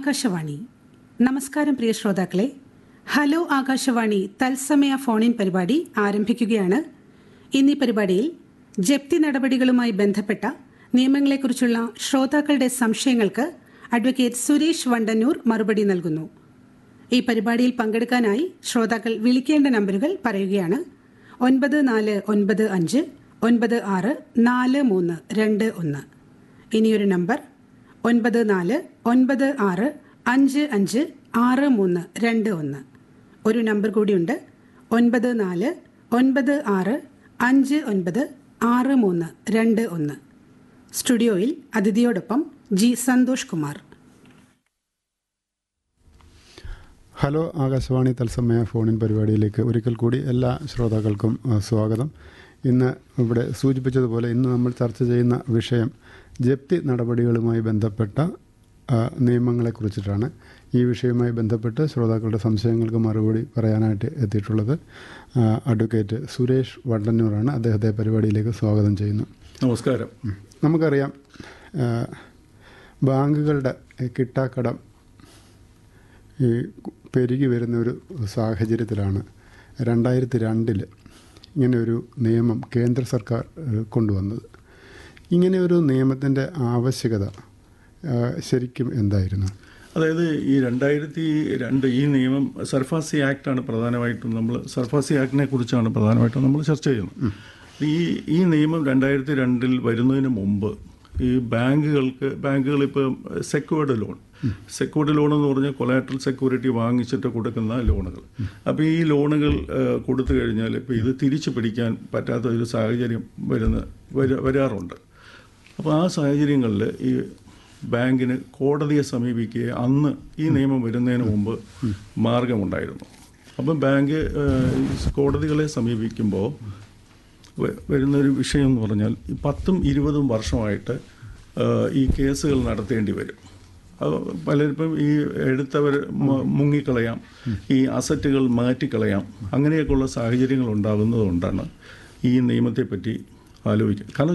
ആകാശവാണി നമസ്കാരം പ്രിയ ശ്രോതാക്കളെ ഹലോ ആകാശവാണി തത്സമയ ഫോണിൻ പരിപാടി ആരംഭിക്കുകയാണ് ഇന്നീ പരിപാടിയിൽ ജപ്തി നടപടികളുമായി ബന്ധപ്പെട്ട നിയമങ്ങളെക്കുറിച്ചുള്ള ശ്രോതാക്കളുടെ സംശയങ്ങൾക്ക് അഡ്വക്കേറ്റ് സുരേഷ് വണ്ടന്നൂർ മറുപടി നൽകുന്നു ഈ പരിപാടിയിൽ പങ്കെടുക്കാനായി ശ്രോതാക്കൾ വിളിക്കേണ്ട നമ്പറുകൾ പറയുകയാണ് ഒൻപത് നാല് ഒൻപത് അഞ്ച് ഒൻപത് ആറ് നാല് മൂന്ന് രണ്ട് ഒന്ന് ഇനിയൊരു നമ്പർ ഒൻപത് നാല് ഒൻപത് ആറ് അഞ്ച് അഞ്ച് ആറ് മൂന്ന് രണ്ട് ഒന്ന് ഒരു നമ്പർ കൂടിയുണ്ട് ഒൻപത് നാല് ഒൻപത് ആറ് അഞ്ച് ഒൻപത് ആറ് മൂന്ന് രണ്ട് ഒന്ന് സ്റ്റുഡിയോയിൽ അതിഥിയോടൊപ്പം ജി സന്തോഷ് കുമാർ ഹലോ ആകാശവാണി തത്സമയ ഫോണിൻ പരിപാടിയിലേക്ക് ഒരിക്കൽ കൂടി എല്ലാ ശ്രോതാക്കൾക്കും ആ, സ്വാഗതം ഇന്ന് ഇവിടെ സൂചിപ്പിച്ചതുപോലെ ഇന്ന് നമ്മൾ ചർച്ച ചെയ്യുന്ന വിഷയം ജപ്തി നടപടികളുമായി ബന്ധപ്പെട്ട ആ, നിയമങ്ങളെക്കുറിച്ചിട്ടാണ് ഈ വിഷയവുമായി ബന്ധപ്പെട്ട് ശ്രോതാക്കളുടെ സംശയങ്ങൾക്ക് മറുപടി പറയാനായിട്ട് എത്തിയിട്ടുള്ളത് ആ, അഡ്വക്കേറ്റ് സുരേഷ് വണ്ടന്നൂറാണ് അദ്ദേഹത്തെ പരിപാടിയിലേക്ക് സ്വാഗതം ചെയ്യുന്നു നമസ്കാരം ഉം. നമുക്കറിയാം ആ, ബാങ്കുകളുടെ കിട്ടാക്കടം ഈ പെരുകി വരുന്ന ഒരു സാഹചര്യത്തിലാണ് രണ്ടായിരത്തി രണ്ടിൽ ഇങ്ങനെ ഒരു നിയമം കേന്ദ്ര സർക്കാർ ഏഹ്, കൊണ്ടുവന്നത് ഇങ്ങനെ ഒരു നിയമത്തിൻ്റെ ആവശ്യകത ഏഹ്, ശരിക്കും എന്തായിരുന്നു അതായത് ഈ രണ്ടായിരത്തി രണ്ട് ഈ നിയമം സർഫാസി ആക്ടാണ് പ്രധാനമായിട്ടും നമ്മൾ സർഫാസി ആക്ടിനെ കുറിച്ചാണ് പ്രധാനമായിട്ടും നമ്മൾ ചർച്ച ചെയ്യുന്നത് ഈ ഈ നിയമം രണ്ടായിരത്തി രണ്ടിൽ വരുന്നതിന് മുമ്പ് ഈ ബാങ്കുകൾക്ക് ബാങ്കുകൾ ഇപ്പോൾ സെക്യൂർഡ് ലോൺ സെക്യൂർഡ് ലോൺ എന്ന് പറഞ്ഞാൽ കൊലാട്രൽ സെക്യൂരിറ്റി വാങ്ങിച്ചിട്ട് കൊടുക്കുന്ന ലോണുകൾ അപ്പോൾ ഈ ലോണുകൾ ഏഹ്, കൊടുത്തു കഴിഞ്ഞാൽ ഇപ്പോൾ ഇത് തിരിച്ചു പിടിക്കാൻ പറ്റാത്ത ഒരു സാഹചര്യം വരുന്ന വര- വരാറുണ്ട് അപ്പോൾ ആ സാഹചര്യങ്ങളിൽ ഈ ബാങ്കിന് കോടതിയെ സമീപിക്കുക അന്ന് ഈ നിയമം വരുന്നതിന് മുമ്പ് മാർഗമുണ്ടായിരുന്നു അപ്പം ബാങ്ക് ഏഹ്, ഈ കോടതികളെ സമീപിക്കുമ്പോൾ വ- വരുന്നൊരു വിഷയം എന്ന് പറഞ്ഞാൽ ഈ പത്തും ഇരുപതും വർഷമായിട്ട് ഏഹ്, ഈ കേസുകൾ നടത്തേണ്ടി വരും അത് പലരിപ്പം ഈ എടുത്തവർ മ- മുങ്ങിക്കളയാം ഈ അസറ്റുകൾ മാറ്റിക്കളയാം അങ്ങനെയൊക്കെയുള്ള സാഹചര്യങ്ങൾ ഉണ്ടാകുന്നത് കൊണ്ടാണ് ഈ നിയമത്തെപ്പറ്റി ആലോചിക്കുന്നത് കാരണം